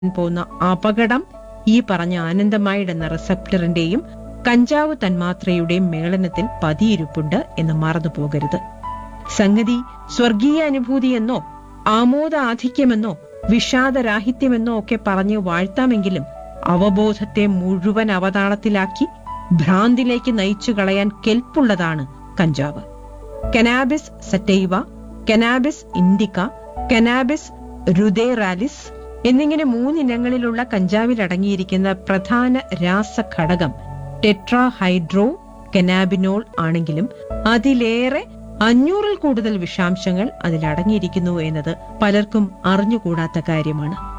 പോകുന്ന അപകടം ഈ പറഞ്ഞ ആനന്ദമായിട് എന്ന റിസപ്റ്ററിന്റെയും കഞ്ചാവ് തന്മാത്രയുടെയും മേളനത്തിൽ പതിയിരിപ്പുണ്ട് എന്ന് മറന്നു പോകരുത് സംഗതി സ്വർഗീയ അനുഭൂതിയെന്നോ ആമോദ ആധിക്യമെന്നോ വിഷാദരാഹിത്യമെന്നോ ഒക്കെ പറഞ്ഞ് വാഴ്ത്താമെങ്കിലും അവബോധത്തെ മുഴുവൻ അവതാളത്തിലാക്കി ഭ്രാന്തിലേക്ക് നയിച്ചു കളയാൻ കെൽപ്പുള്ളതാണ് കഞ്ചാവ് cannabis sativa cannabis indica cannabis ruderalis എന്നിങ്ങനെ മൂന്നിനങ്ങളിലുള്ള കഞ്ചാവിൽ അടങ്ങിയിരിക്കുന്ന പ്രധാന രാസഘടകം ടെട്രാഹൈഡ്രോ കനാബിനോൾ ആണെങ്കിലും അതിലേറെ അഞ്ഞൂറിൽ കൂടുതൽ വിഷാംശങ്ങൾ അതിൽ അടങ്ങിയിരിക്കുന്നു എന്നത് പലർക്കും അറിഞ്ഞുകൂടാത്ത കാര്യമാണ്